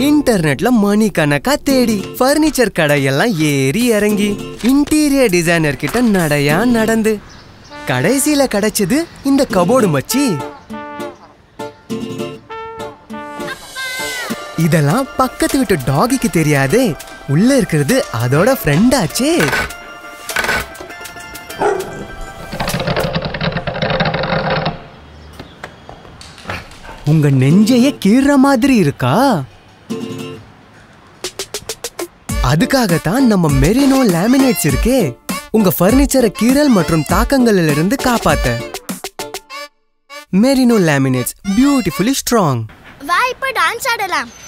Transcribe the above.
இன்டர்நெட்ல மணி கணக்கா தேடி ஃபர்னிச்சர் கடையெல்லாம் ஏறி இறங்கி இன்டீரியர் டிசைனர் கிட்ட நடையா நடந்து கடைசியில கிடைச்சது இந்த கபோர்டு மச்சி இதெல்லாம் பக்கத்து வீட்டு டாகிக்கு தெரியாதே உள்ள இருக்கிறது அதோட ஃப்ரெண்டாச்சே உங்க நெஞ்சையே கீற மாதிரி இருக்கா அதுக்காகத்தான் நம்ம மெரினோ லேமினேட்ஸ் இருக்கே உங்க ஃபர்னிச்சரை கீறல் மற்றும் தாக்கங்களில் இருந்து காப்பாத்த மெரினோ லேமினேட்ஸ் பியூட்டிஃபுல்லி ஸ்ட்ராங் வா இப்போ டான்ஸ் ஆடலாம்